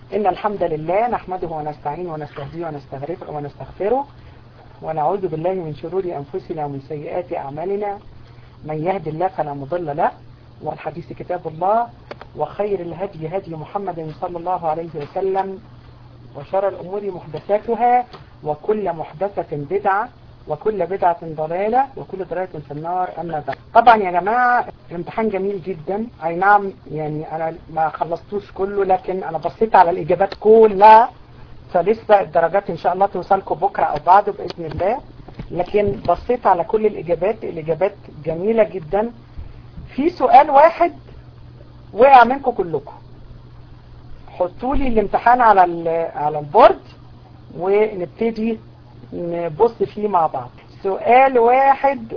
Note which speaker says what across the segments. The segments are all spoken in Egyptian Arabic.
Speaker 1: إن الحمد لله نحمده ونستعينه ونستهديه ونستغفره ونستغفره ونعوذ بالله من شرور أنفسنا ومن سيئات أعمالنا من يهد الله فلا مضل له والحديث كتاب الله وخير الهدي هدي محمد صلى الله عليه وسلم وشر الأمور محدثاتها وكل محدثة بدعة وكل بدعة ضلالة وكل ضلالة في النار أما بعد طبعا يا جماعة الامتحان جميل جدا أي نعم يعني أنا ما خلصتوش كله لكن أنا بصيت على الإجابات كلها فلسه الدرجات إن شاء الله توصلكم بكرة أو بعده بإذن الله لكن بصيت على كل الإجابات الإجابات جميلة جدا في سؤال واحد وقع منكم كلكم حطوا لي الامتحان على على البورد ونبتدي نبص فيه مع بعض سؤال واحد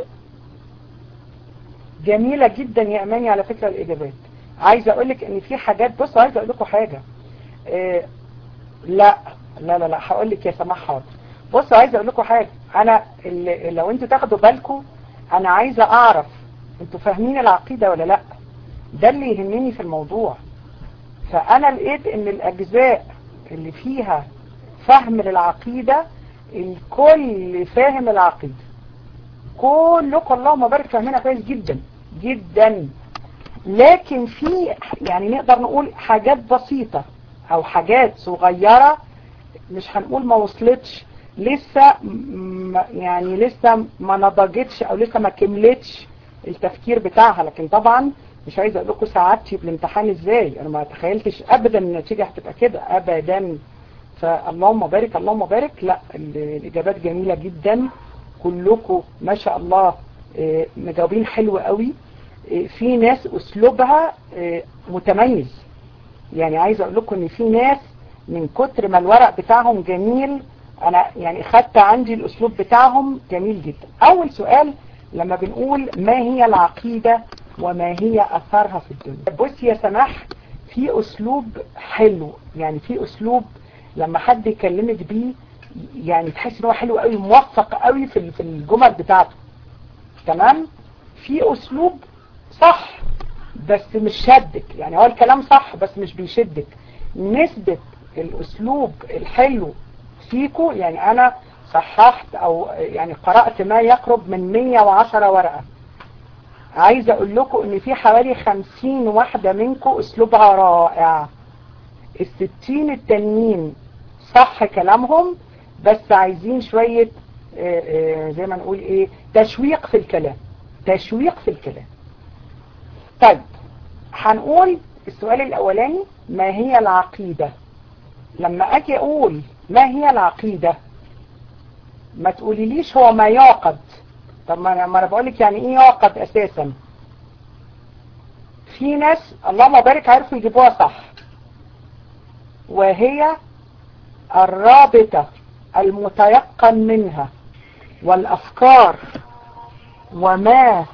Speaker 1: جميلة جدا يا اماني على فكرة الاجابات عايزة اقول لك ان في حاجات بصوا عايزة اقول لكم حاجة إيه لا لا لا لا هقول لك يا سماح حاضر بصوا عايزة اقول لكم حاجة انا اللي لو انتوا تاخدوا بالكم انا عايزة اعرف انتوا فاهمين العقيدة ولا لا ده اللي يهمني في الموضوع فانا لقيت ان الاجزاء اللي فيها فهم للعقيدة الكل فاهم العقيدة كلكم اللهم بارك فاهمينها كويس جدا جدا لكن في يعني نقدر نقول حاجات بسيطة او حاجات صغيرة مش هنقول ما وصلتش لسه يعني لسه ما نضجتش او لسه ما كملتش التفكير بتاعها لكن طبعا مش عايز اقول لكم سعادتي بالامتحان ازاي انا ما تخيلتش ابدا النتيجة هتبقى كده ابدا فاللهم بارك اللهم بارك لا الاجابات جميلة جدا كلكم ما شاء الله مجاوبين حلو قوي في ناس اسلوبها متميز يعني عايز اقول لكم ان في ناس من كتر ما الورق بتاعهم جميل انا يعني خدت عندي الاسلوب بتاعهم جميل جدا اول سؤال لما بنقول ما هي العقيدة وما هي اثارها في الدنيا بص يا سماح في اسلوب حلو يعني في اسلوب لما حد يكلمك بيه يعني تحس ان هو حلو قوي موفق قوي في في الجمل بتاعته تمام في اسلوب صح بس مش شدك يعني هو الكلام صح بس مش بيشدك نسبة الاسلوب الحلو فيكو يعني انا صححت او يعني قرأت ما يقرب من 110 ورقة عايز اقول لكم ان في حوالي 50 واحدة منكم اسلوبها رائع الستين التانيين صح كلامهم بس عايزين شوية زي ما نقول ايه تشويق في الكلام تشويق في الكلام طيب هنقول السؤال الاولاني ما هي العقيدة لما اجي اقول ما هي العقيدة ما تقوليليش هو ما يعقد طب ما انا, ما أنا بقولك يعني ايه يعقد اساسا في ناس اللهم بارك عرفوا يجيبوها صح وهي الرابطة المتيقن منها والأفكار وما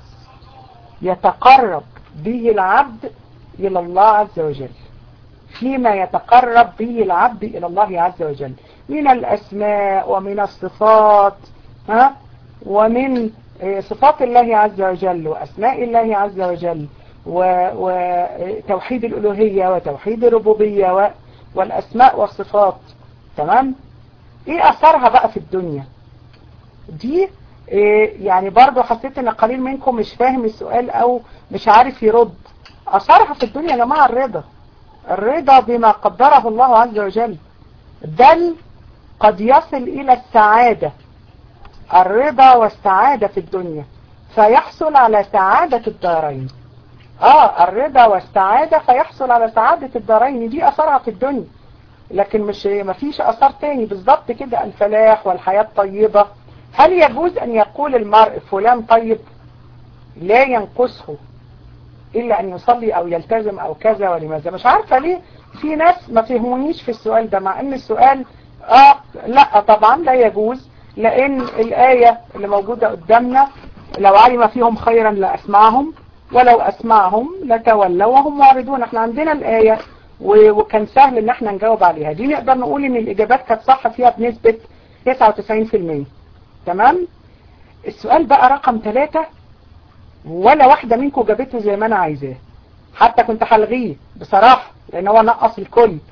Speaker 1: يتقرب به العبد إلى الله عز وجل فيما يتقرب به العبد إلى الله عز وجل من الأسماء ومن الصفات ها ومن صفات الله عز وجل وأسماء الله عز وجل وتوحيد الألوهية وتوحيد الربوبية والأسماء والصفات تمام ايه اثرها بقى في الدنيا دي إيه يعني برضو حسيت ان قليل منكم مش فاهم السؤال او مش عارف يرد اثرها في الدنيا يا جماعة الرضا الرضا بما قدره الله عز وجل بل قد يصل الى السعادة الرضا والسعادة في الدنيا فيحصل على سعادة الدارين اه الرضا والسعادة فيحصل على سعادة الدارين دي اثرها في الدنيا لكن مش مفيش اثار تاني بالظبط كده الفلاح والحياة الطيبة هل يجوز ان يقول المرء فلان طيب لا ينقصه الا ان يصلي او يلتزم او كذا ولماذا مش عارفة ليه في ناس ما فهمونيش في السؤال ده مع ان السؤال اه لا طبعا لا يجوز لان الاية اللي موجودة قدامنا لو علم فيهم خيرا لاسمعهم ولو اسمعهم لتولوا وهم معرضون احنا عندنا الاية وكان سهل ان احنا نجاوب عليها دي نقدر نقول ان الاجابات كانت صح فيها بنسبة 99% تمام السؤال بقى رقم ثلاثة ولا واحدة منكم جابته زي ما انا عايزاه حتى كنت هلغيه بصراحة لان هو نقص الكل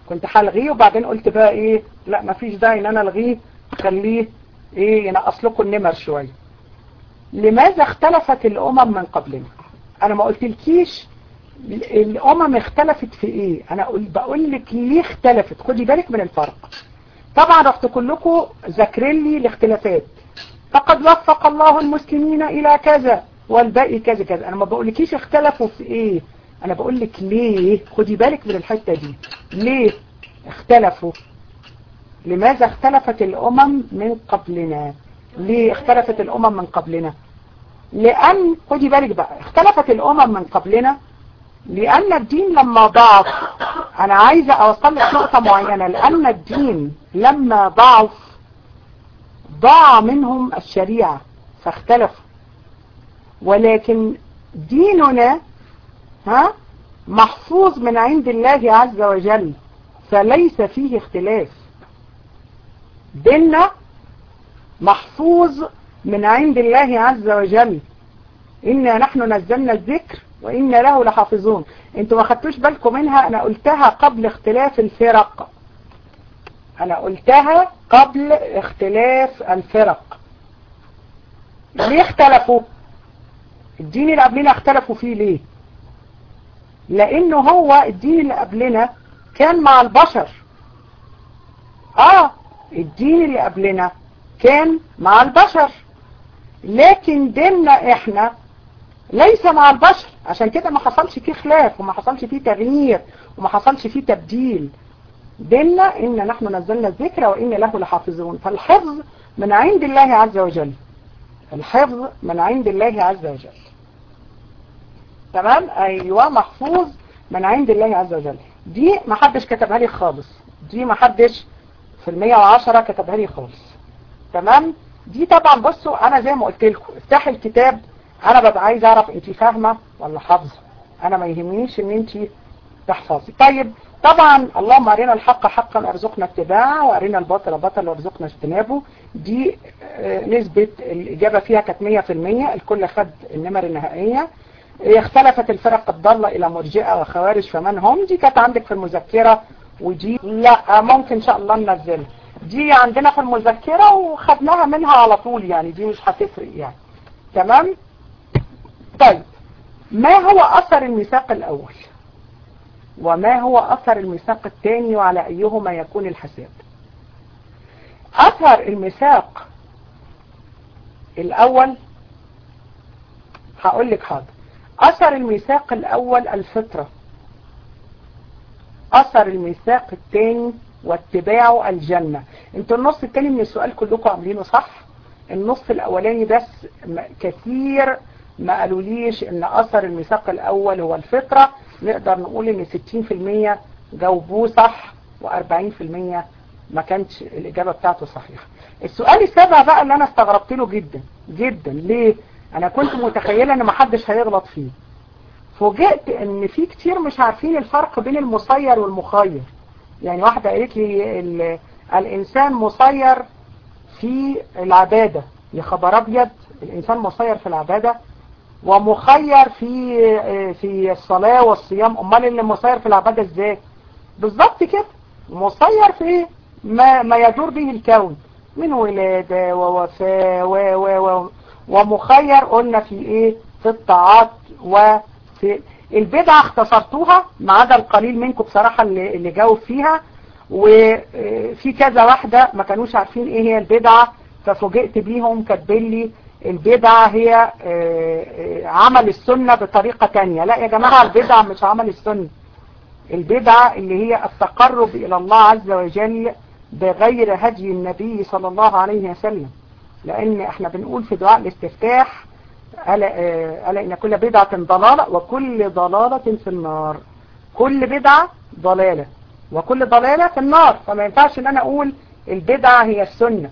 Speaker 1: كنت هلغيه وبعدين قلت بقى ايه لا مفيش داعي ان انا الغيه خليه ايه ينقص لكم النمر شويه لماذا اختلفت الامم من قبلنا انا ما قلتلكيش الامم اختلفت في ايه انا بقول لك ليه اختلفت خدي بالك من الفرق طبعا رحت كلكم ذاكرين لي الاختلافات فقد وفق الله المسلمين الى كذا والباقي كذا كذا انا ما بقولكيش اختلفوا في ايه انا بقول لك ليه خدي بالك من الحتة دي ليه اختلفوا لماذا اختلفت الامم من قبلنا ليه اختلفت الامم من قبلنا لان خدي بالك بقى اختلفت الامم من قبلنا لان الدين لما ضعف انا عايزة اوصل لك نقطة معينة لان الدين لما ضعف ضاع منهم الشريعة فاختلفوا ولكن ديننا ها محفوظ من عند الله عز وجل فليس فيه اختلاف ديننا محفوظ من عند الله عز وجل إنا نحن نزلنا الذكر وإنا له لحافظون انتوا ما خدتوش بالكم منها أنا قلتها قبل اختلاف الفرق أنا قلتها قبل اختلاف الفرق ليه اختلفوا الدين اللي قبلنا اختلفوا فيه ليه لانه هو الدين اللي قبلنا كان مع البشر اه الدين اللي قبلنا كان مع البشر لكن ديننا احنا ليس مع البشر عشان كده ما حصلش فيه خلاف وما حصلش فيه تغيير وما حصلش فيه تبديل ديننا إن نحن نزلنا الذكر وإن له لحافظون فالحفظ من عند الله عز وجل الحفظ من عند الله عز وجل تمام ايوه محفوظ من عند الله عز وجل دي ما حدش كتبها لي خالص دي ما حدش في المية وعشرة كتبها لي خالص تمام دي طبعا بصوا انا زي ما قلت لكم افتحي الكتاب انا ببقى عايز اعرف انت فاهمة ولا حافظة انا ما يهمنيش ان انت تحفظي طيب طبعا اللهم ارنا الحق حقا ارزقنا اتباعه وارنا الباطل باطل وارزقنا اجتنابه دي نسبة الاجابة فيها كانت 100% الكل خد النمر النهائية اختلفت الفرق الضالة الى مرجئة وخوارج فمن هم دي كانت عندك في المذكرة ودي لا ممكن ان شاء الله ننزلها دي عندنا في المذكرة وخدناها منها على طول يعني دي مش هتفرق يعني تمام طيب ما هو اثر الميثاق الاول وما هو اثر الميثاق الثاني وعلى ايهما يكون الحساب اثر الميثاق الاول هقول لك حاضر أثر الميثاق الأول الفطرة أثر الميثاق الثاني واتباعه الجنة انتوا النص الثاني من السؤال كلكم عاملينه صح النص الأولاني بس كثير ما قالوليش ان أثر الميثاق الأول هو الفطرة نقدر نقول ان 60% جاوبوه صح و40% ما كانتش الإجابة بتاعته صحيحة السؤال السابع بقى اللي أنا استغربت له جدا جدا ليه انا كنت متخيلة ان محدش هيغلط فيه فوجئت ان في كتير مش عارفين الفرق بين المسير والمخير يعني واحدة قالت لي الانسان مسير في العبادة يا خبر ابيض الانسان مسير في العبادة ومخير في في الصلاة والصيام امال اللي مسير في العبادة ازاي بالظبط كده مسير في ما, ما يدور به الكون من ولادة ووفاة و و و ومخير قلنا في ايه في الطاعات وفي البدعة اختصرتوها ما عدا القليل منكم بصراحة اللي, اللي جاوب فيها وفي كذا واحدة ما كانوش عارفين ايه هي البدعة ففوجئت بيهم كاتبين لي البدعة هي عمل السنة بطريقة تانية لا يا جماعة البدعة مش عمل السنة البدعة اللي هي التقرب الى الله عز وجل بغير هدي النبي صلى الله عليه وسلم لان احنا بنقول في دعاء الاستفتاح ألا, ألا ان كل بدعة ضلالة وكل ضلالة في النار كل بدعة ضلالة وكل ضلالة في النار فما ينفعش ان انا اقول البدعة هي السنة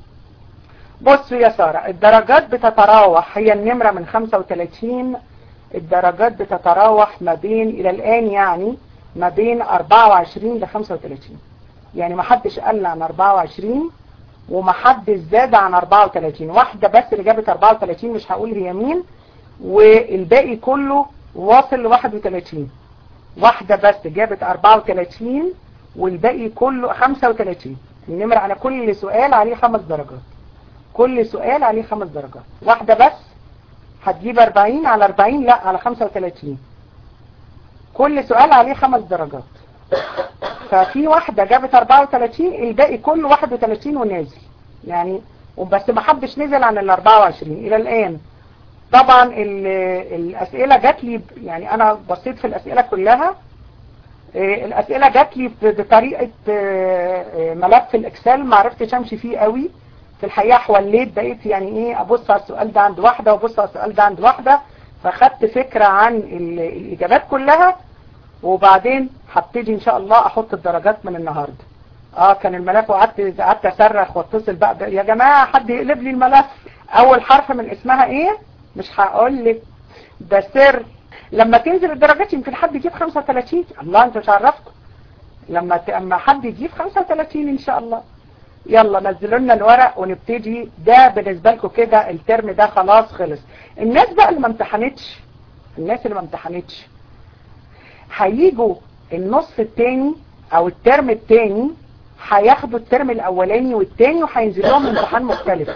Speaker 1: بصوا يا سارة الدرجات بتتراوح هي النمرة من 35 الدرجات بتتراوح ما بين الى الان يعني ما بين 24 ل 35 يعني ما حدش قال عن 24 ومحدش زاد عن 34 واحدة بس اللي جابت 34 مش هقول هي مين والباقي كله واصل ل 31 واحدة بس جابت 34 والباقي كله 35 النمر على كل سؤال عليه خمس درجات كل سؤال عليه خمس درجات واحدة بس هتجيب 40 على 40 لا على 35 كل سؤال عليه خمس درجات ففي واحدة جابت 34 الباقي كله 31 ونازل يعني وبس ما حدش نزل عن ال 24 الى الان طبعا الاسئلة جات لي يعني انا بصيت في الاسئلة كلها الاسئلة جات لي بطريقة ملف الاكسل ما عرفتش امشي فيه قوي في الحقيقة حوليت بقيت يعني ايه ابص على السؤال ده عند واحدة وابص على السؤال ده عند واحدة فخدت فكرة عن الاجابات كلها وبعدين هبتدي ان شاء الله احط الدرجات من النهاردة اه كان الملف وقعدت قعدت اصرخ واتصل بقى يا جماعة حد يقلب لي الملف اول حرف من اسمها ايه مش هقول لك ده سر لما تنزل الدرجات يمكن حد يجيب 35 الله انت مش عرفتكم لما اما حد يجيب 35 ان شاء الله يلا نزلوا لنا الورق ونبتدي ده بالنسبه لكم كده الترم ده خلاص خلص الناس بقى اللي ما امتحنتش الناس اللي ما امتحنتش هيجوا النص التاني او الترم التاني هياخدوا الترم الاولاني والتاني وهينزل لهم امتحان مختلف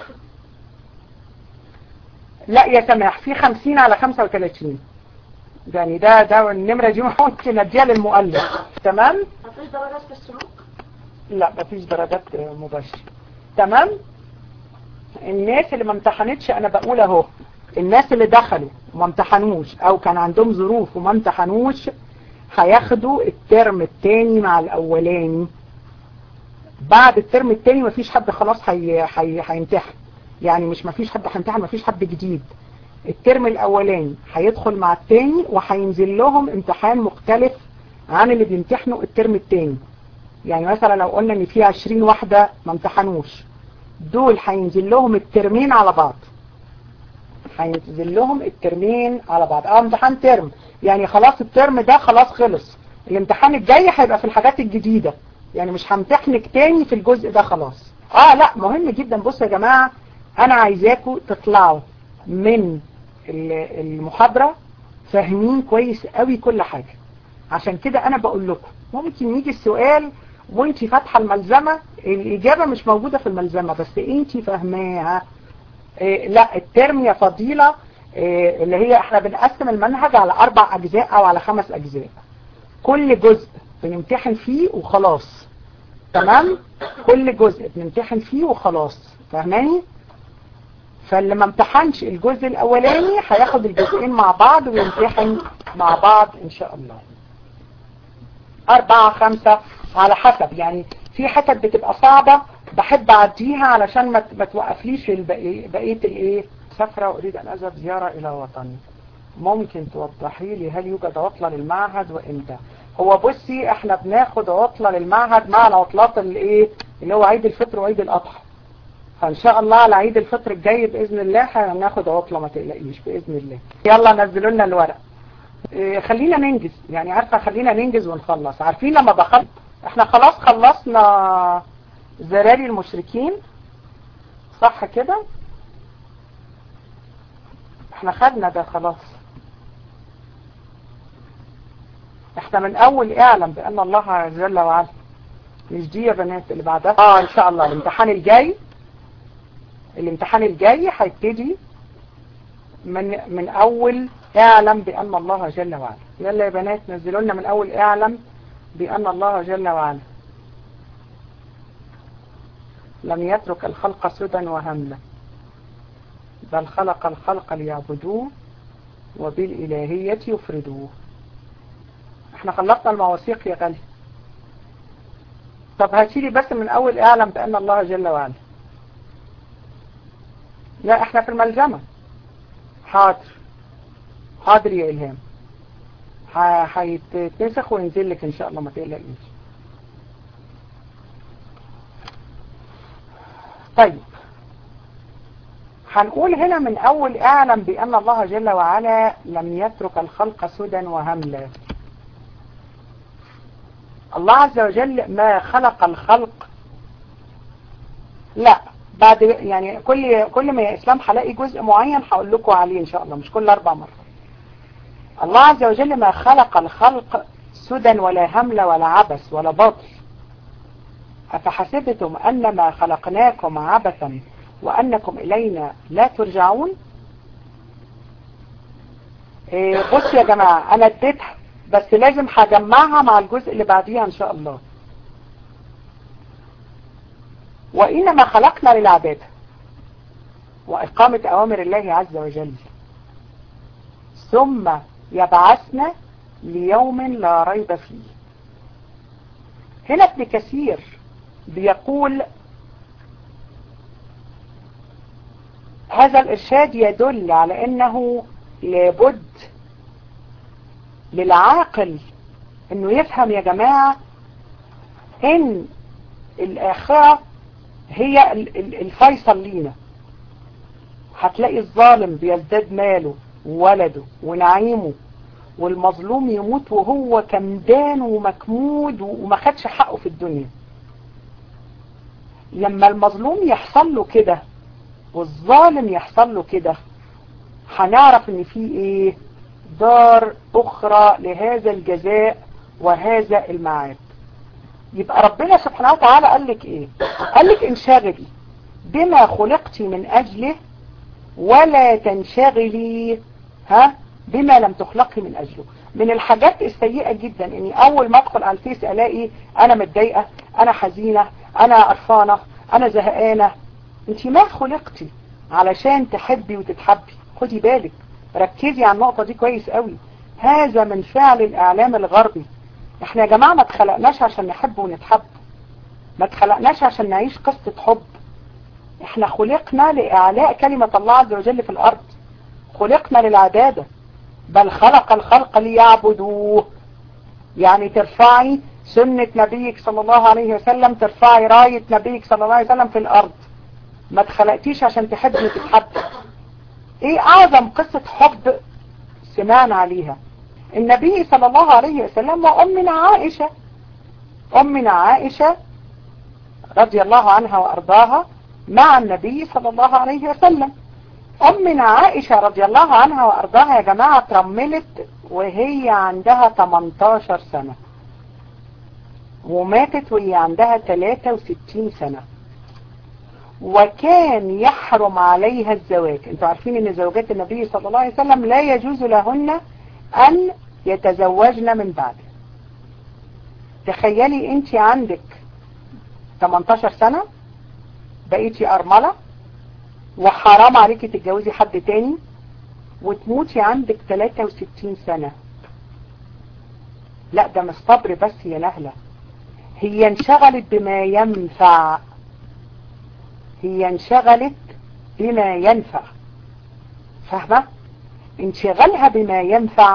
Speaker 1: لا يا سماح في 50 على 35 يعني ده ده النمرة دي ممكن اديها للمؤلف تمام
Speaker 2: مفيش درجات في السلوك
Speaker 1: لا مفيش درجات مباشرة تمام الناس اللي ما امتحنتش انا بقول اهو الناس اللي دخلوا وما امتحنوش او كان عندهم ظروف وما امتحنوش هياخدوا الترم التاني مع الاولاني بعد الترم التاني مفيش حد خلاص هي هي هيمتحن يعني مش مفيش حد هيمتحن مفيش حد جديد الترم الاولاني هيدخل مع التاني وهينزل لهم امتحان مختلف عن اللي بيمتحنوا الترم التاني يعني مثلا لو قلنا ان في 20 واحدة ما امتحنوش دول هينزل لهم الترمين على بعض هينزل لهم الترمين على بعض اه امتحان ترم يعني خلاص الترم ده خلاص خلص الامتحان الجاي هيبقى في الحاجات الجديدة يعني مش همتحنك تاني في الجزء ده خلاص اه لا مهم جدا بصوا يا جماعة انا عايزاكم تطلعوا من المحاضرة فاهمين كويس قوي كل حاجة عشان كده انا بقول لكم ممكن يجي السؤال وانت فاتحة الملزمة الاجابة مش موجودة في الملزمة بس انت فاهماها إيه لا الترم يا فضيلة إيه اللي هي احنا بنقسم المنهج على اربع اجزاء او على خمس اجزاء كل جزء بنمتحن فيه وخلاص تمام كل جزء بنمتحن فيه وخلاص فاهماني فاللي ما امتحنش الجزء الاولاني هياخد الجزئين مع بعض ويمتحن مع بعض ان شاء الله اربعة خمسة على حسب يعني في حتت بتبقى صعبة بحب اعديها علشان ما ما توقفليش البقية بقية الايه سفرة اريد ان اذهب زيارة الى وطني ممكن توضحي لي هل يوجد عطلة للمعهد وامتى هو بصي احنا بناخد عطلة للمعهد مع العطلات الايه اللي هو عيد الفطر وعيد الاضحى فان شاء الله على عيد الفطر الجاي باذن الله هناخد عطلة ما تقلقيش باذن الله يلا نزلوا لنا الورق إيه خلينا ننجز يعني عارفة خلينا ننجز ونخلص عارفين لما بخلص احنا خلاص خلصنا زراري المشركين صح كده احنا خدنا ده خلاص احنا من اول اعلم بان الله جل وعلا مش دي يا بنات اللي بعدها اه ان شاء الله الامتحان الجاي الامتحان الجاي هيبتدي من من اول اعلم بان الله جل وعلا يلا يا بنات نزلوا لنا من اول اعلم بان الله جل وعلا لم يترك الخلق سدى وهملا بل خلق الخلق ليعبدوه وبالإلهية يفردوه احنا خلقنا المواثيق يا غالي طب هاتيلي بس من اول اعلم بان الله جل وعلا لا احنا في الملزمة حاضر حاضر يا الهام هيتنسخ وينزل لك ان شاء الله ما تقلقيش طيب هنقول هنا من اول اعلم بان الله جل وعلا لم يترك الخلق سدى وهملا الله عز وجل ما خلق الخلق لا بعد يعني كل كل ما يا اسلام هلاقي جزء معين هقول لكم عليه ان شاء الله مش كل اربع مرات الله عز وجل ما خلق الخلق سدى ولا همل ولا عبث ولا باطل أفحسبتم أنما خلقناكم عبثا وأنكم إلينا لا ترجعون إيه بص يا جماعة أنا اديتها بس لازم هجمعها مع الجزء اللي بعديها إن شاء الله وإنما خلقنا للعبادة وإقامة أوامر الله عز وجل ثم يبعثنا ليوم لا ريب فيه هنا ابن كثير بيقول هذا الإرشاد يدل على أنه لابد للعاقل أنه يفهم يا جماعة أن الآخرة هي الفيصل لينا هتلاقي الظالم بيزداد ماله وولده ونعيمه والمظلوم يموت وهو كمدان ومكمود وما خدش حقه في الدنيا لما المظلوم يحصل له كده والظالم يحصل له كده هنعرف ان في ايه دار اخرى لهذا الجزاء وهذا المعاد يبقى ربنا سبحانه وتعالى قال لك ايه قال لك انشغلي بما خلقت من اجله ولا تنشغلي ها بما لم تخلقي من اجله من الحاجات السيئة جدا اني اول ما ادخل على الفيس الاقي انا متضايقة انا حزينة انا قرفانة انا زهقانة انت ما خلقتي علشان تحبي وتتحبي خدي بالك ركزي على النقطة دي كويس قوي هذا من فعل الاعلام الغربي احنا يا جماعة ما اتخلقناش عشان نحب ونتحب ما اتخلقناش عشان نعيش قصة حب احنا خلقنا لإعلاء كلمة الله عز وجل في الأرض خلقنا للعبادة بل خلق الخلق ليعبدوه يعني ترفعي سنة نبيك صلى الله عليه وسلم ترفعي راية نبيك صلى الله عليه وسلم في الأرض ما اتخلقتيش عشان تحبي وتتحب ايه اعظم قصة حب سمعنا عليها النبي صلى الله عليه وسلم وأمنا عائشة أمنا عائشة رضي الله عنها وأرضاها مع النبي صلى الله عليه وسلم أمنا عائشة رضي الله عنها وأرضاها يا جماعة ترملت وهي عندها 18 سنة وماتت وهي عندها 63 سنة وكان يحرم عليها الزواج انتوا عارفين ان زوجات النبي صلى الله عليه وسلم لا يجوز لهن ان يتزوجن من بعده تخيلي انت عندك 18 سنة بقيتي ارملة وحرام عليكي تتجوزي حد تاني وتموتي عندك 63 سنة لا ده مش صبر بس يا نهلة هي انشغلت بما ينفع هي انشغلت بما ينفع فاهمة انشغالها بما ينفع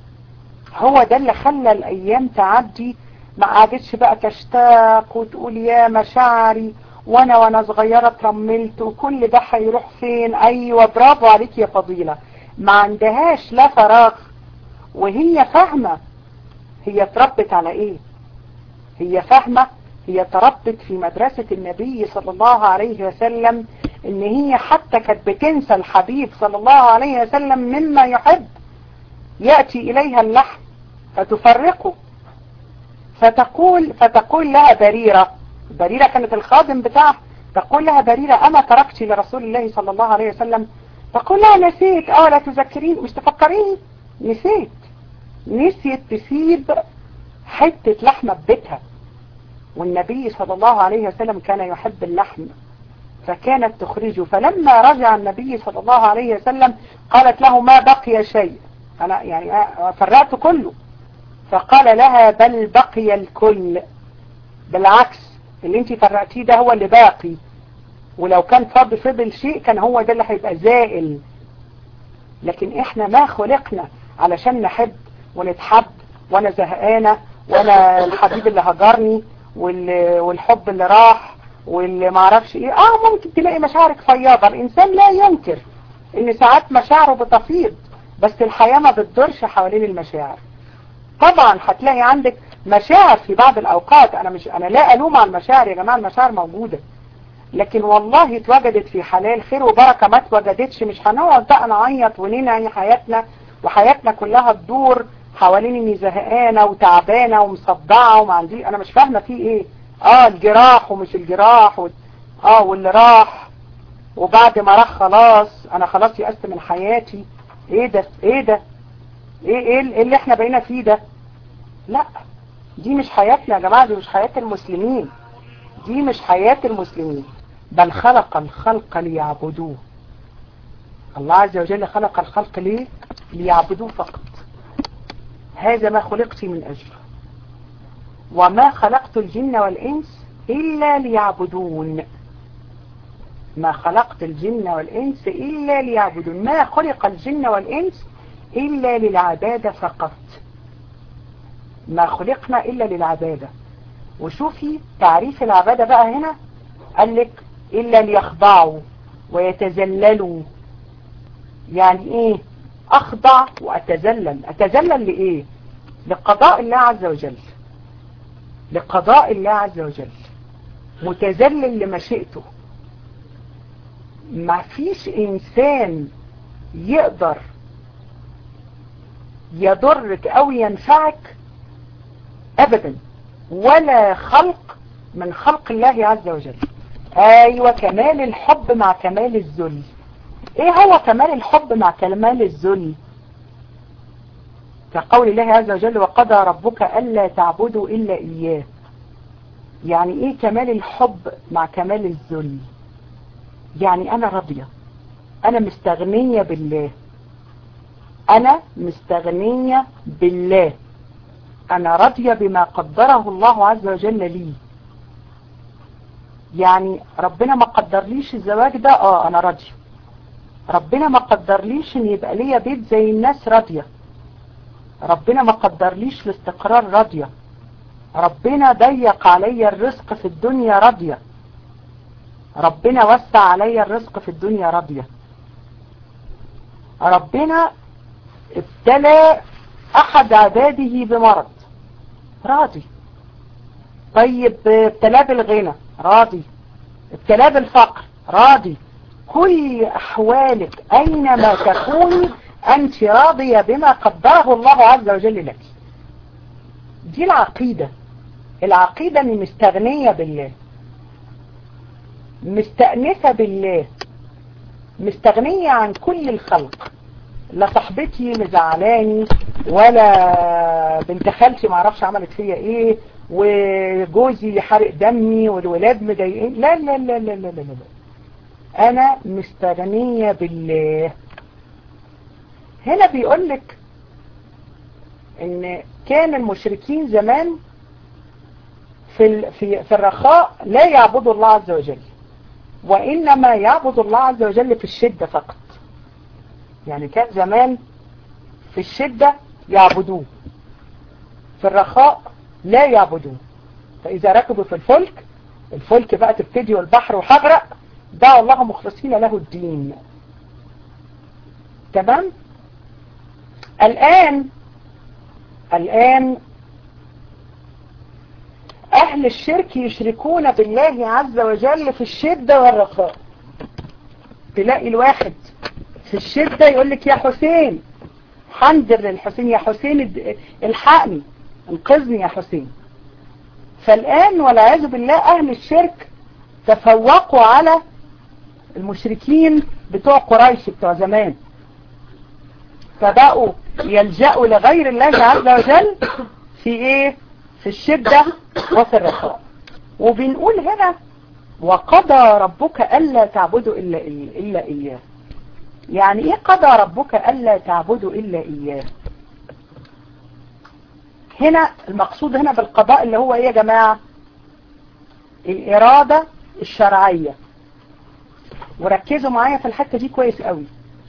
Speaker 1: هو ده اللي خلى الايام تعدي ما قعدتش بقى تشتاق وتقول يا مشاعري وانا وانا صغيرة اترملت وكل ده هيروح فين ايوه برافو عليك يا فضيلة ما عندهاش لا فراغ وهي فاهمة هي اتربت على ايه هي فاهمة هي تربت في مدرسة النبي صلى الله عليه وسلم ان هي حتى كانت بتنسى الحبيب صلى الله عليه وسلم مما يحب يأتي اليها اللحم فتفرقه فتقول فتقول لها بريرة بريرة كانت الخادم بتاعها تقول لها بريرة أما تركت لرسول الله صلى الله عليه وسلم تقول لها نسيت اه لا تذكرين مش تفكريني نسيت نسيت تسيب حتة لحمة ببيتها والنبي صلى الله عليه وسلم كان يحب اللحم فكانت تخرجه فلما رجع النبي صلى الله عليه وسلم قالت له ما بقي شيء أنا يعني فرقت كله فقال لها بل بقي الكل بالعكس اللي انت فرقتيه ده هو اللي باقي ولو كان فضل فضل شيء كان هو ده اللي هيبقى زائل لكن احنا ما خلقنا علشان نحب ونتحب وانا زهقانة وانا الحبيب اللي هجرني والحب اللي راح واللي معرفش ايه اه ممكن تلاقي مشاعرك فياضة الانسان لا ينكر ان ساعات مشاعره بتفيض بس الحياة ما بتدورش حوالين المشاعر طبعا هتلاقي عندك مشاعر في بعض الاوقات انا مش انا لا الوم على المشاعر يا جماعة المشاعر موجودة لكن والله اتوجدت في حلال خير وبركة ما اتوجدتش مش هنقعد بقى نعيط وننعي حياتنا وحياتنا كلها تدور حوالين اني زهقانة وتعبانة ومصدعة وما عندي انا مش فاهمة في ايه اه الجراح ومش الجراح و... اه واللي راح وبعد ما راح خلاص انا خلاص يأست من حياتي ايه ده ايه ده ايه ايه اللي احنا بقينا فيه ده لا دي مش حياتنا يا جماعة دي مش حياة المسلمين دي مش حياة المسلمين بل خلق الخلق ليعبدوه الله عز وجل خلق الخلق ليه ليعبدوه فقط هذا ما خلقت من أجله وما خلقت الجن والإنس إلا ليعبدون ما خلقت الجن والإنس إلا ليعبدون ما خلق الجن والإنس إلا للعبادة فقط ما خلقنا إلا للعبادة وشوفي تعريف العبادة بقى هنا قال لك إلا ليخضعوا ويتذللوا يعني إيه أخضع وأتذلل أتذلل لإيه لقضاء الله عز وجل لقضاء الله عز وجل متذلل لمشيئته ما فيش إنسان يقدر يضرك أو ينفعك أبدا ولا خلق من خلق الله عز وجل أيوة كمال الحب مع كمال الذل إيه هو كمال الحب مع كمال الذل كقول الله عز وجل وقضى ربك ألا تعبدوا إلا إياه يعني إيه كمال الحب مع كمال الذل يعني أنا راضية أنا مستغنية بالله أنا مستغنية بالله أنا راضية بما قدره الله عز وجل لي يعني ربنا ما قدرليش الزواج ده اه انا راضية ربنا ما قدرليش ان يبقى ليا بيت زي الناس راضية ربنا ما قدرليش الاستقرار راضية ربنا ضيق عليا الرزق في الدنيا راضية ربنا وسع عليا الرزق في الدنيا راضية ربنا ابتلى احد عباده بمرض راضي طيب ابتلاه بالغنى راضي ابتلاه بالفقر راضي كل احوالك اينما تكوني انت راضية بما قدره الله عز وجل لك دي العقيدة العقيدة اني مستغنية بالله مستأنسة بالله مستغنية عن كل الخلق لا صاحبتي مزعلاني ولا بنت خالتي معرفش عملت فيا ايه وجوزي حرق دمي والولاد مضايقين لا لا لا لا لا لا لا انا مستغنية بالله هنا بيقول لك ان كان المشركين زمان في في في الرخاء لا يعبدوا الله عز وجل وانما يعبد الله عز وجل في الشدة فقط يعني كان زمان في الشدة يعبدوه في الرخاء لا يعبدوه فإذا ركبوا في الفلك الفلك بقى تبتدي والبحر وحغرق دعوا الله مخلصين له الدين تمام الآن الآن أهل الشرك يشركون بالله عز وجل في الشدة والرخاء تلاقي الواحد في الشدة يقول لك يا حسين حنجر للحسين يا حسين الحقني انقذني يا حسين فالآن والعياذ بالله أهل الشرك تفوقوا على المشركين بتوع قريش بتوع زمان فبقوا يلجأوا لغير الله عز وجل في ايه في الشدة وفي الرخاء وبنقول هنا وقضى ربك ألا تعبدوا إلا, إلا إياه يعني ايه قضى ربك ألا تعبدوا إلا إياه هنا المقصود هنا بالقضاء اللي هو ايه يا جماعة الإرادة الشرعية وركزوا معايا في الحتة دي كويس قوي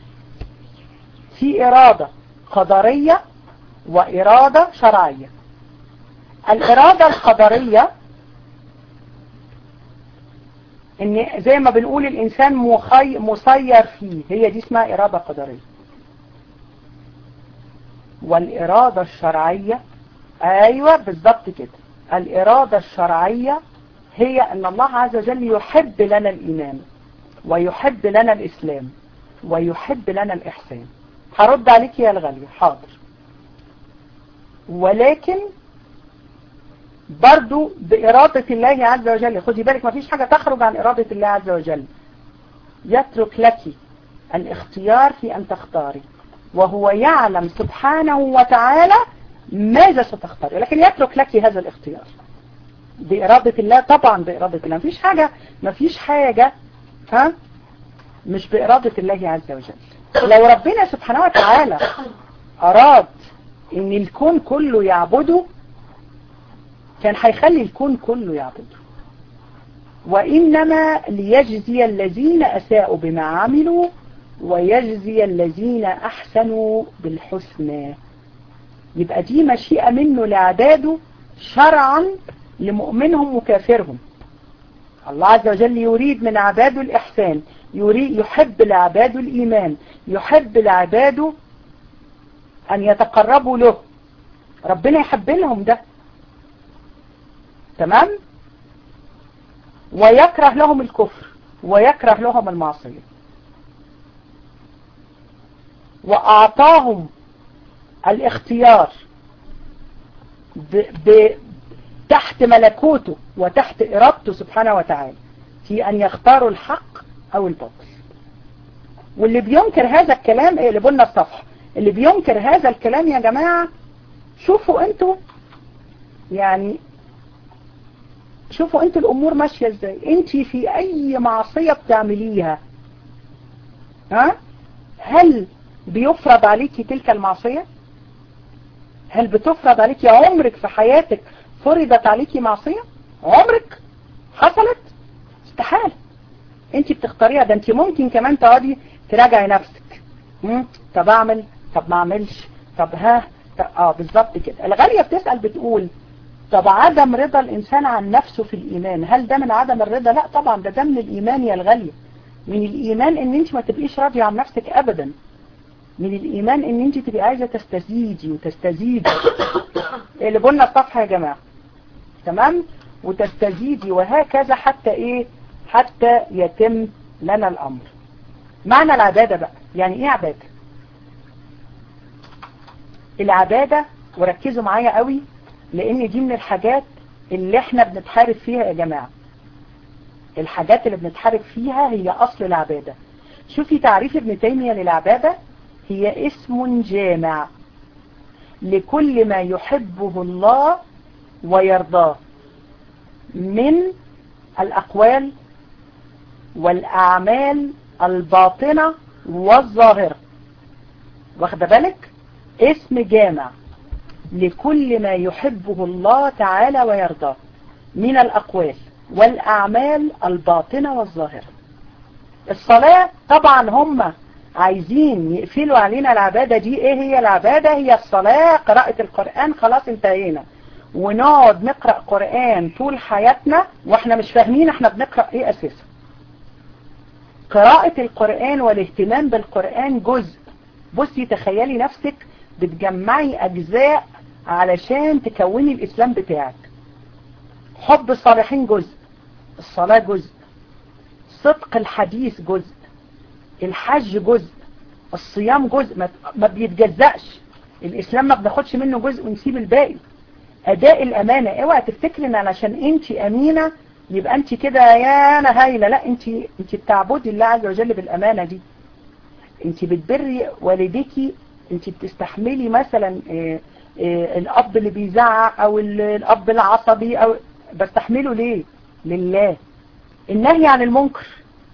Speaker 1: في إرادة قدرية وإرادة شرعية الإرادة القدرية ان زي ما بنقول الانسان مخي... مسير فيه هي دي اسمها ارادة قدرية والارادة الشرعية ايوه بالضبط كده الارادة الشرعية هي ان الله عز وجل يحب لنا الايمان ويحب لنا الاسلام ويحب لنا الاحسان هرد عليك يا الغالية حاضر ولكن برضو بإرادة الله عز وجل خدي بالك ما فيش حاجة تخرج عن إرادة الله عز وجل يترك لك الاختيار في أن تختاري وهو يعلم سبحانه وتعالى ماذا ستختاري لكن يترك لك هذا الاختيار بإرادة الله طبعا بإرادة الله مفيش حاجة مفيش حاجة ها مش بإرادة الله عز وجل لو ربنا سبحانه وتعالى أراد ان الكون كله يعبده كان هيخلي الكون كله يعبده وإنما ليجزي الذين أساءوا بما عملوا ويجزي الذين أحسنوا بالحسنى يبقى دي مشيئة منه لعباده شرعا لمؤمنهم وكافرهم الله عز وجل يريد من عباده الإحسان يريد يحب لعباده الإيمان يحب لعباده أن يتقربوا له ربنا يحب لهم ده تمام ويكره لهم الكفر ويكره لهم المعصية وأعطاهم الاختيار ب ب تحت ملكوته وتحت إرادته سبحانه وتعالى في أن يختاروا الحق أو الباطل واللي بينكر هذا الكلام اقلبوا لنا الصفحة اللي بينكر هذا الكلام يا جماعة شوفوا انتوا يعني شوفوا انتوا الامور ماشية ازاي انت في اي معصية بتعمليها ها هل بيفرض عليكي تلك المعصية هل بتفرض عليكي عمرك في حياتك فرضت عليكي معصية عمرك حصلت استحال انت بتختاريها ده انت ممكن كمان تقعدي تراجعي نفسك مم. طب اعمل طب ما اعملش طب ها طب اه بالظبط كده الغالية بتسأل بتقول طب عدم رضا الانسان عن نفسه في الايمان هل ده من عدم الرضا لا طبعا ده ده من الايمان يا الغالية من الايمان ان انت ما تبقيش راضية عن نفسك ابدا من الايمان ان انت تبقي عايزة تستزيدي وتستزيدي اللي قلنا الصفحة يا جماعة تمام وتستزيدي وهكذا حتى ايه حتى يتم لنا الامر معنى العبادة بقى يعني ايه عبادة العبادة وركزوا معايا قوي لان دي من الحاجات اللي احنا بنتحارب فيها يا جماعة الحاجات اللي بنتحارب فيها هي اصل العبادة شوفي تعريف ابن تيمية للعبادة هي اسم جامع لكل ما يحبه الله ويرضاه من الأقوال والأعمال الباطنة والظاهرة واخد بالك اسم جامع لكل ما يحبه الله تعالى ويرضاه من الأقوال والأعمال الباطنة والظاهرة الصلاة طبعا هم عايزين يقفلوا علينا العبادة دي ايه هي العبادة هي الصلاة قراءة القرآن خلاص انتهينا ونقعد نقرأ قرآن طول حياتنا واحنا مش فاهمين احنا بنقرأ ايه اساسا قراءة القرآن والاهتمام بالقرآن جزء بصي تخيلي نفسك بتجمعي اجزاء علشان تكوني الاسلام بتاعك حب الصالحين جزء الصلاة جزء صدق الحديث جزء الحج جزء الصيام جزء ما بيتجزأش الاسلام ما بناخدش منه جزء ونسيب الباقي اداء الامانة اوعى تفتكري ان علشان انت امينة يبقى انت كده يا انا هايلة لا انت انت بتعبدي الله عز وجل بالامانة دي انت بتبري والديكي انت بتستحملي مثلا اه اه الاب اللي بيزعق او الاب العصبي او بستحمله ليه لله النهي عن المنكر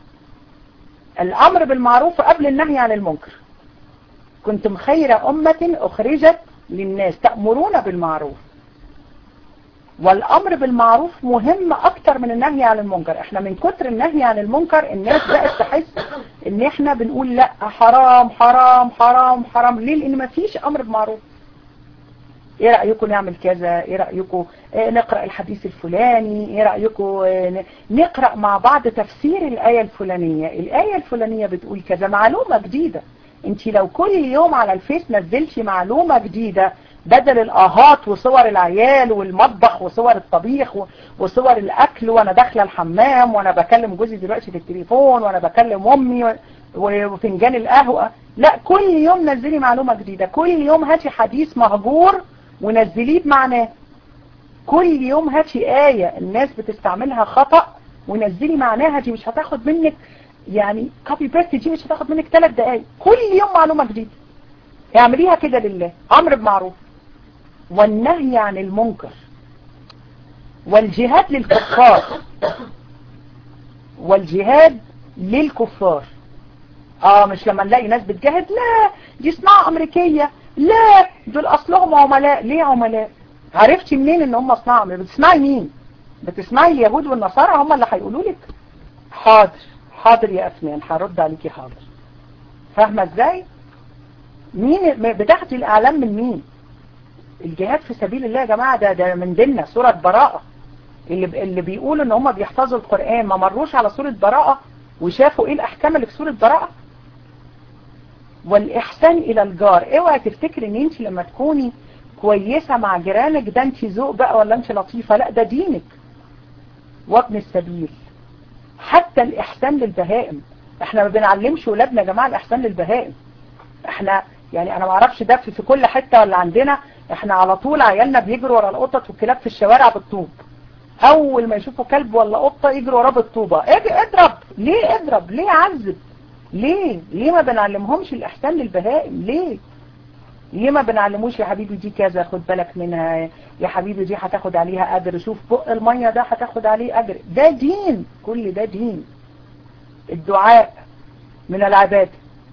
Speaker 1: الامر بالمعروف قبل النهي عن المنكر كنتم خير امة اخرجت للناس تأمرون بالمعروف والامر بالمعروف مهم اكتر من النهي عن المنكر احنا من كتر النهي عن المنكر الناس بقت تحس ان احنا بنقول لا حرام حرام حرام حرام ليه لان مفيش امر بمعروف ايه رأيكم نعمل كذا ايه رأيكم إيه نقرأ الحديث الفلاني ايه رأيكم إيه نقرأ مع بعض تفسير الآية الفلانية الآية الفلانية بتقول كذا معلومة جديدة انت لو كل يوم على الفيس نزلتي معلومة جديدة بدل الاهات وصور العيال والمطبخ وصور الطبيخ وصور الاكل وانا داخله الحمام وانا بكلم جوزي دلوقتي في التليفون وانا بكلم امي وفنجان القهوه لا كل يوم نزلي معلومه جديده كل يوم هاتي حديث مهجور ونزليه بمعناه كل يوم هاتي آية الناس بتستعملها خطأ ونزلي معناها دي مش هتاخد منك يعني كوبي بيست دي مش هتاخد منك ثلاث دقايق كل يوم معلومة جديدة اعمليها كده لله امر بمعروف والنهي عن المنكر والجهاد للكفار والجهاد للكفار اه مش لما نلاقي ناس بتجاهد لا دي صناعة امريكية لا دول اصلهم عملاء ليه عملاء عرفتي منين ان هم صناعة امريكية بتسمعي مين بتسمعي اليهود والنصارى هم اللي هيقولوا لك حاضر حاضر يا افنان هرد عليكي حاضر فاهمة ازاي مين بتاخدي الاعلام من مين الجهاد في سبيل الله يا جماعة ده ده من ديننا سورة براءة اللي اللي بيقولوا ان هم بيحفظوا القرآن ما مروش على سورة براءة وشافوا ايه الاحكام اللي في سورة براءة والاحسان الى الجار اوعي تفتكري ان انت لما تكوني كويسة مع جيرانك ده انت ذوق بقى ولا انت لطيفة لا ده دينك وابن السبيل حتى الاحسان للبهائم احنا ما بنعلمش ولادنا يا جماعة الاحسان للبهائم احنا يعني انا ما اعرفش ده في كل حتة ولا عندنا احنا على طول عيالنا بيجروا ورا القطط والكلاب في الشوارع بالطوب اول ما يشوفوا كلب ولا قطة يجروا وراه بالطوبة اجي اضرب ليه اضرب ليه عذب ليه ليه ما بنعلمهمش الاحسان للبهائم ليه ليه ما بنعلموش يا حبيبي دي كذا خد بالك منها يا حبيبي دي هتاخد عليها اجر شوف بق المية ده هتاخد عليه اجر ده دين كل ده دين الدعاء من العبادة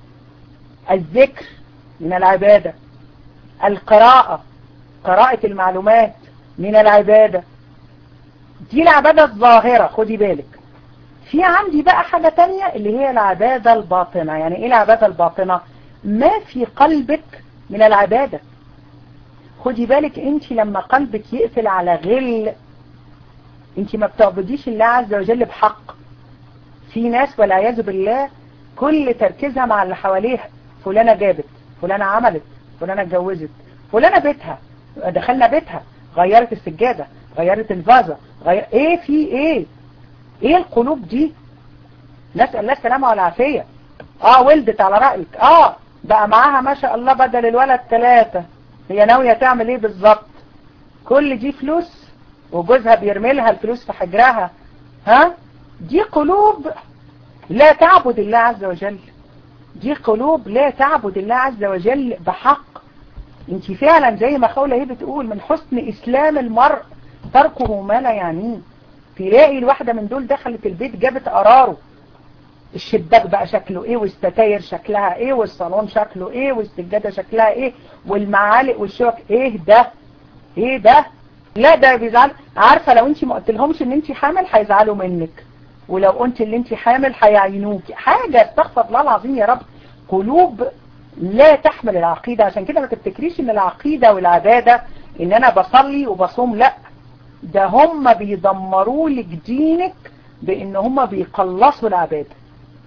Speaker 1: الذكر من العبادة القراءة قراءة المعلومات من العبادة دي العبادة الظاهرة خدي بالك في عندي بقى حاجة تانية اللي هي العبادة الباطنة يعني ايه العبادة الباطنة ما في قلبك من العبادة خدي بالك انت لما قلبك يقفل على غل انت ما بتعبديش الله عز وجل بحق في ناس والعياذ بالله كل تركيزها مع اللي حواليها فلانة جابت فلانة عملت فلانة اتجوزت فلانة بيتها دخلنا بيتها غيرت السجادة غيرت الفازة غير... ايه في ايه ايه القلوب دي نسأل الله السلامة والعافية اه ولدت على رأيك اه بقى معاها ما شاء الله بدل الولد ثلاثة هي ناوية تعمل ايه بالظبط كل دي فلوس وجوزها بيرمي لها الفلوس في حجرها ها دي قلوب لا تعبد الله عز وجل دي قلوب لا تعبد الله عز وجل بحق انت فعلا زي ما خولة هي بتقول من حسن اسلام المرء تركه ما لا يعنيه تلاقي الواحدة من دول دخلت البيت جابت قراره الشباك بقى شكله ايه والستاير شكلها ايه والصالون شكله ايه والسجادة شكلها ايه والمعالق والشوك ايه ده ايه ده لا ده بيزعل عارفة لو انت ما قلتلهمش ان انت حامل هيزعلوا منك ولو قلت ان انت حامل هيعينوك حاجة استغفر الله العظيم يا رب قلوب لا تحمل العقيدة عشان كده ما تفتكريش ان العقيدة والعبادة ان انا بصلي وبصوم لا ده هم بيدمروا لك دينك بان هم بيقلصوا العبادة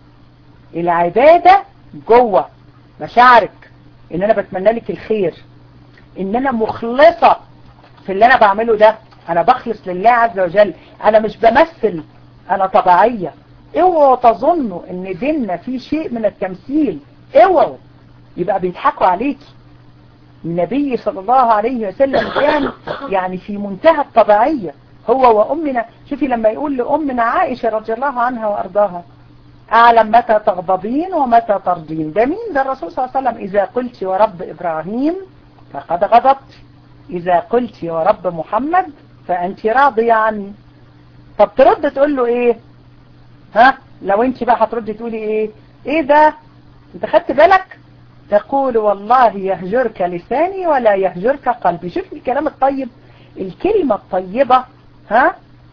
Speaker 1: العبادة جوه مشاعرك ان انا بتمنى لك الخير ان انا مخلصة في اللي انا بعمله ده انا بخلص لله عز وجل انا مش بمثل انا طبيعية اوعوا تظنوا ان ديننا فيه شيء من التمثيل اوعوا يبقى بيضحكوا عليكي النبي صلى الله عليه وسلم كان يعني في منتهى الطبيعية هو وأمنا شوفي لما يقول لأمنا عائشة رضي الله عنها وأرضاها أعلم متى تغضبين ومتى ترضين ده مين ده الرسول صلى الله عليه وسلم إذا قلت ورب إبراهيم فقد غضبت إذا قلت ورب محمد فأنت راضية عني طب ترد تقول له إيه ها لو انت بقى هتردي تقولي إيه إيه ده انت خدت بالك تقول والله يهجرك لساني ولا يهجرك قلبي شوف الكلام الطيب الكلمة الطيبة ها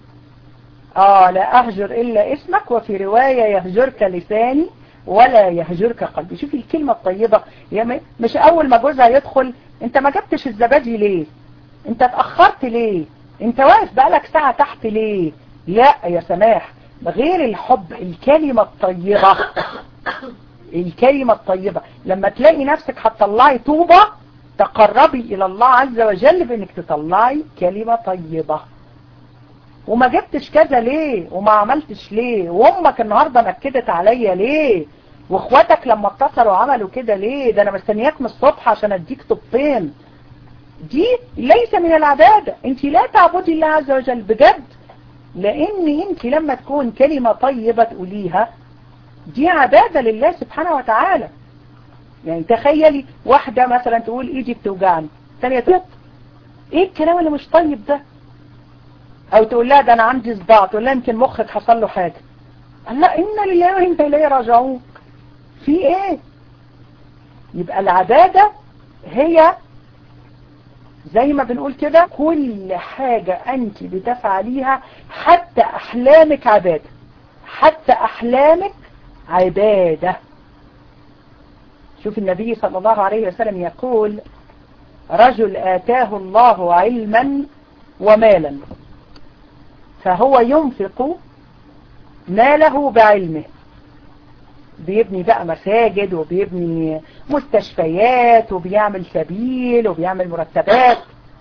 Speaker 1: آه لا أهجر إلا اسمك وفي رواية يهجرك لساني ولا يهجرك قلبي شوفي الكلمة الطيبة يعني مش أول ما جوزها يدخل أنت ما جبتش الزبادي ليه أنت اتأخرت ليه أنت واقف بقالك ساعة تحت ليه لا يا سماح غير الحب الكلمة الطيبة الكلمة الطيبة لما تلاقي نفسك هتطلعي طوبة تقربي إلى الله عز وجل بأنك تطلعي كلمة طيبة وما جبتش كذا ليه وما عملتش ليه وامك النهاردة نكدت عليا ليه واخواتك لما اتصلوا عملوا كده ليه ده انا مستنياك من الصبح عشان اديك طبين دي ليس من العبادة انت لا تعبدي الله عز وجل بجد لان انت لما تكون كلمة طيبة تقوليها دي عبادة لله سبحانه وتعالى يعني تخيلي واحدة مثلا تقول ايدي بتوجعني ثانية تقول ايه الكلام اللي مش طيب ده او تقول لها ده انا عندي صداع تقول لها يمكن مخك حصل له حاجة قال لا إنا لله وإنا إليه راجعون في إيه يبقى العبادة هي زي ما بنقول كده كل حاجة أنت بتفعليها حتى أحلامك عبادة حتى أحلامك عبادة شوف النبي صلى الله عليه وسلم يقول رجل آتاه الله علما ومالا فهو ينفق ماله بعلمه بيبني بقى مساجد وبيبني مستشفيات وبيعمل سبيل وبيعمل مرتبات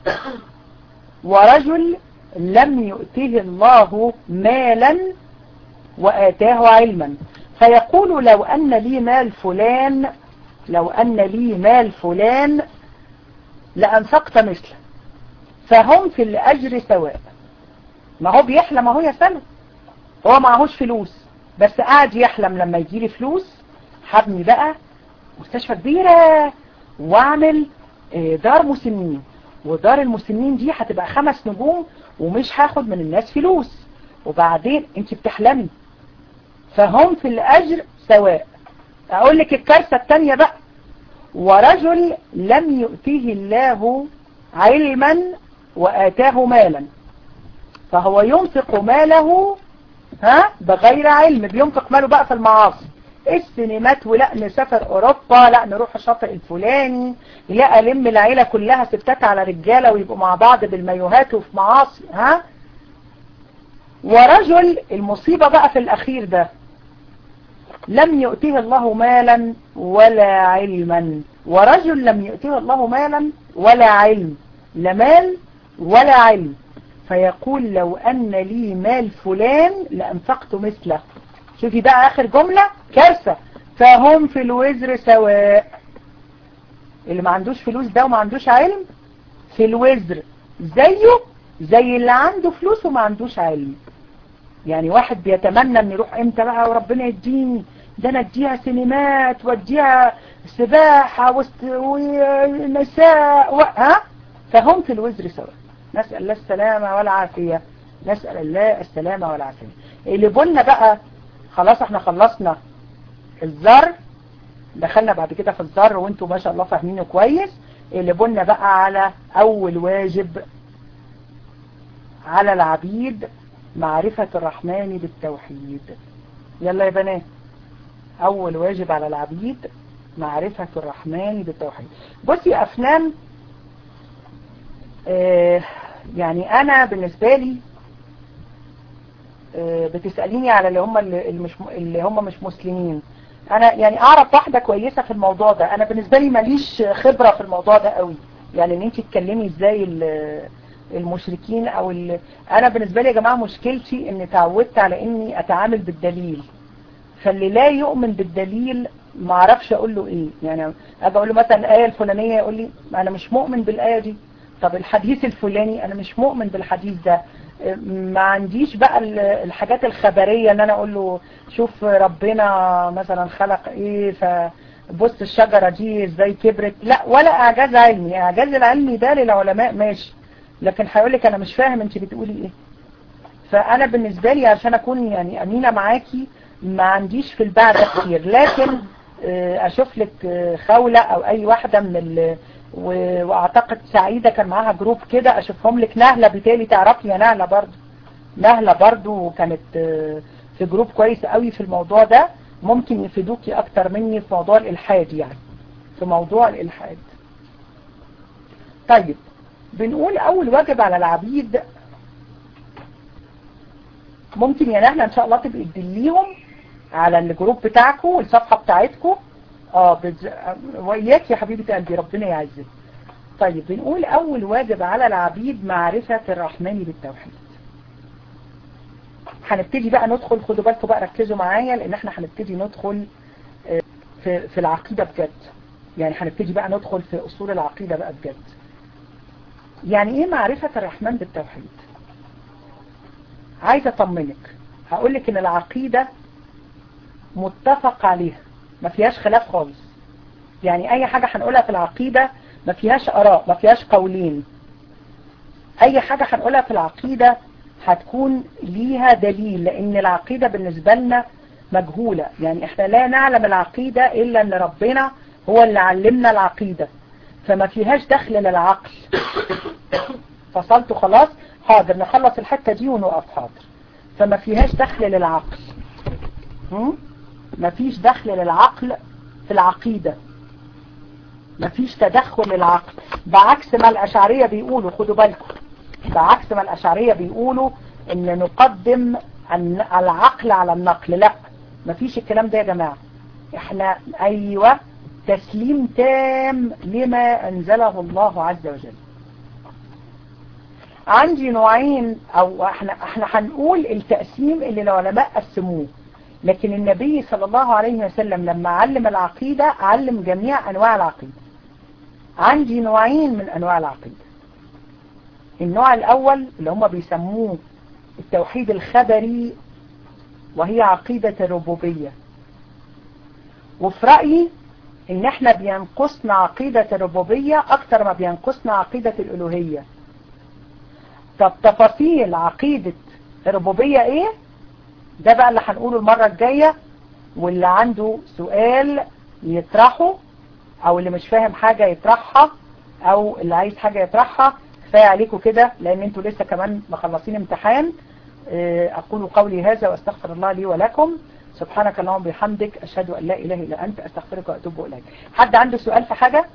Speaker 1: ورجل لم يؤته الله مالا وآتاه علما فيقول لو أن لي مال فلان لو أن لي مال فلان لأنفقت مثله فهم في الأجر سواء ما هو بيحلم هو يا سلم هو معهوش فلوس بس قاعد يحلم لما يجيلي فلوس هبني بقى مستشفى كبيرة واعمل دار مسنين ودار المسنين دي هتبقى خمس نجوم ومش هاخد من الناس فلوس وبعدين انت بتحلمي فهم في الاجر سواء اقول لك الكارثة التانية بقى ورجل لم يؤتيه الله علما وآتاه مالا فهو ينفق ماله ها بغير علم بينفق ماله بقى في المعاصي السينمات ولا نسافر اوروبا لا نروح الشاطئ الفلاني لا الم العيلة كلها ستات على رجالة ويبقوا مع بعض بالمايوهات وفي معاصي ها ورجل المصيبة بقى في الاخير ده لم يؤتيه الله مالا ولا علما ورجل لم يؤتيه الله مالا ولا علم لا مال ولا علم فيقول لو أن لي مال فلان لأنفقت مثله شوفي بقى آخر جملة كارثة فهم في الوزر سواء اللي ما عندوش فلوس ده وما عندوش علم في الوزر زيه زي اللي عنده فلوس وما عندوش علم يعني واحد بيتمنى ان يروح امتى بقى وربنا يديني ده انا اديها سينمات واديها سباحة ونساء و... ها فهم في الوزر سواء نسأل الله السلامة والعافية نسأل الله السلامة والعافية اللي بقولنا بقى خلاص احنا خلصنا الزر دخلنا بعد كده في الزر وانتوا ما شاء الله فاهمينه كويس اللي بقولنا بقى على اول واجب على العبيد معرفة الرحمن بالتوحيد يلا يا بنات اول واجب على العبيد معرفة الرحمن بالتوحيد بصي افلام آه يعني انا بالنسبة لي آه بتسأليني على اللي هم اللي مش اللي هم مش مسلمين انا يعني اعرف واحدة كويسة في الموضوع ده انا بالنسبة لي ماليش خبرة في الموضوع ده قوي يعني ان انت تتكلمي ازاي المشركين او انا بالنسبة لي يا جماعة مشكلتي ان تعودت على اني اتعامل بالدليل فاللي لا يؤمن بالدليل ما اعرفش اقول له ايه يعني اجي اقول له مثلا الايه الفلانيه يقول لي انا مش مؤمن بالايه دي طب الحديث الفلاني انا مش مؤمن بالحديث ده ما عنديش بقى الحاجات الخبريه ان انا اقول له شوف ربنا مثلا خلق ايه فبص الشجره دي ازاي كبرت لا ولا اعجاز علمي اعجاز العلمي ده للعلماء ماشي لكن هيقول لك انا مش فاهم انت بتقولي ايه فانا بالنسبه لي عشان اكون يعني امينه معاكي ما عنديش في الباع ده كتير لكن اشوف لك خولة او اي واحدة من ال واعتقد سعيدة كان معاها جروب كده اشوفهم لك نهلة بالتالي تعرفي يا نهلة برضو نهلة برضو كانت في جروب كويس قوي في الموضوع ده ممكن يفيدوكي اكتر مني في موضوع الالحاد يعني في موضوع الالحاد طيب بنقول اول واجب على العبيد ممكن يا نهلة ان شاء الله تبقي تدليهم على الجروب بتاعكم والصفحة بتاعتكم اه بز... وإياك يا حبيبة قلبي ربنا يعزك طيب بنقول أول واجب على العبيد معرفة الرحمن بالتوحيد هنبتدي بقى ندخل خدوا بالكم بقى ركزوا معايا لأن احنا هنبتدي ندخل في, في العقيدة بجد يعني هنبتدي بقى ندخل في أصول العقيدة بقى بجد يعني ايه معرفة الرحمن بالتوحيد عايزة اطمنك هقول لك ان العقيدة متفق عليها ما فيهاش خلاف خالص يعني اي حاجة هنقولها في العقيدة ما فيهاش اراء ما فيهاش قولين اي حاجة هنقولها في العقيدة هتكون ليها دليل لان العقيدة بالنسبة لنا مجهولة يعني احنا لا نعلم العقيدة الا ان ربنا هو اللي علمنا العقيدة فما فيهاش دخل للعقل فصلت خلاص حاضر نخلص الحتة دي ونقف حاضر فما فيهاش دخل للعقل ما فيش دخل للعقل في العقيدة ما فيش تدخل للعقل بعكس ما الأشعرية بيقولوا خدوا بالكم بعكس ما الأشعرية بيقولوا ان نقدم العقل على النقل لا ما فيش الكلام ده يا جماعة احنا ايوه تسليم تام لما انزله الله عز وجل عندي نوعين او احنا احنا هنقول التقسيم اللي العلماء قسموه لكن النبي صلى الله عليه وسلم لما علم العقيدة علم جميع انواع العقيدة عندي نوعين من انواع العقيدة النوع الاول اللي هم بيسموه التوحيد الخبري وهي عقيدة الربوبية وفي رأيي ان احنا بينقصنا عقيدة الربوبية اكتر ما بينقصنا عقيدة الالوهية طب تفاصيل عقيدة الربوبية ايه ده بقى اللي هنقوله المرة الجاية واللي عنده سؤال يطرحه او اللي مش فاهم حاجة يطرحها او اللي عايز حاجة يطرحها كفاية عليكم كده لان انتوا لسه كمان مخلصين امتحان اقول قولي هذا واستغفر الله لي ولكم سبحانك اللهم بحمدك اشهد ان لا اله الا انت استغفرك واتوب اليك حد عنده سؤال في حاجة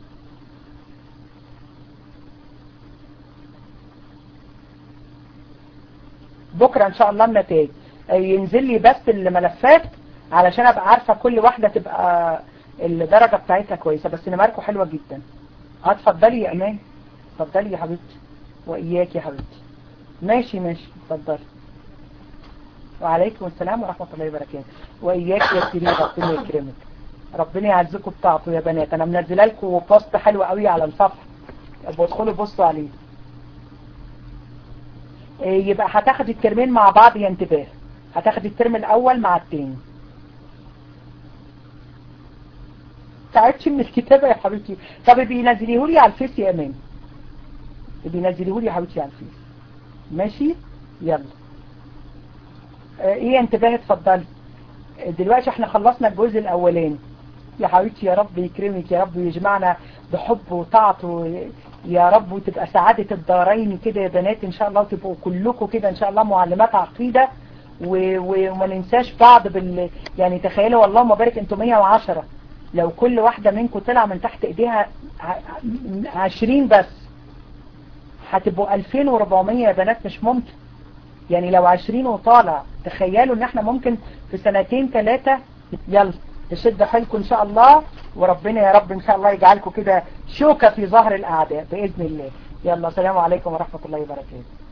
Speaker 1: بكرة ان شاء الله النتائج ينزل لي بس الملفات علشان ابقى عارفة كل واحدة تبقى الدرجة بتاعتها كويسة بس نماركو حلوة جدا اتفضلي يا امان اتفضلي يا حبيبتي واياك يا حبيبتي ماشي ماشي اتفضلي وعليكم السلام ورحمة الله وبركاته وإياك يا سيرين ربنا يكرمك ربنا يعزكم بتاعته يا بنات أنا منزله لكم بوست حلو قوي على الصفحة ابقوا ادخلوا بصوا عليه يبقى هتاخد الترمين مع بعض يا انتباه هتاخد الترم الأول مع التاني تعبتش من الكتابة يا حبيبتي طب بينزليه لي على الفيس يا امان بينزليه لي يا حبيبتي على الفيس ماشي يلا ايه انتباه اتفضلي دلوقتي احنا خلصنا الجزء الاولاني يا حبيبتي يا رب يكرمك يا رب يجمعنا بحب وطاعته يا رب وتبقى سعادة الدارين كده يا بنات ان شاء الله وتبقوا كلكم كده ان شاء الله معلمات عقيدة وما ننساش بعض بال يعني تخيلوا اللهم بارك انتم 110 لو كل واحدة منكم طلع من تحت ايديها 20 بس هتبقوا 2400 يا بنات مش ممكن يعني لو 20 وطالع تخيلوا ان احنا ممكن في سنتين ثلاثة يلا تشد حيلكم ان شاء الله وربنا يا رب ان شاء الله يجعلكم كده شوكة في ظهر الاعداء باذن الله يلا السلام عليكم ورحمة الله وبركاته